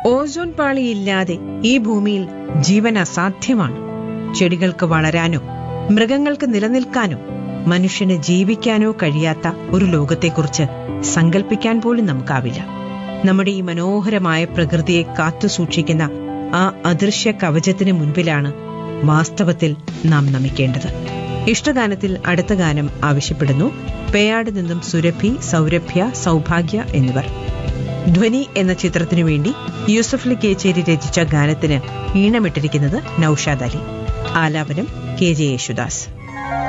ozone പാളിയില്ലാതെ ഈ ഭൂമിയിൽ ജീവൻ അസാധ്യമാണ് ചെടികൾക്ക് വളരാനോ മൃഗങ്ങൾക്ക് നിലനിൽക്കാനോ മനുഷ്യന് ജീവിക്കാനോ കഴിയാത്ത ഒരു ലോകത്തെക്കുറിച്ച് സങ്കല്പിക്കാൻ പോലും നമുക്കാവില്ല നമ്മുടെ ഈ മനോഹരമായ പ്രകൃതിയെ കാത്തുസൂക്ഷിക്കുന്ന ആ അദൃശ്യ കവചത്തിന് മുൻപിലാണ് വാസ്തവത്തിൽ നാം നമിക്കേണ്ടത് ഇഷ്ടഗാനത്തിൽ അടുത്ത ഗാനം ആവശ്യപ്പെടുന്നു പേയാട് നിന്നും സുരഭി സൗരഭ്യ സൗഭാഗ്യ എന്നിവർ ധ്വനി എന്ന ചിത്രത്തിനു വേണ്ടി യൂസഫ് അലി കേച്ചേരി രചിച്ച ഗാനത്തിന് ഈണമിട്ടിരിക്കുന്നത് നൌഷാദ് അലി ആലാപനം കെ ജെ യേശുദാസ്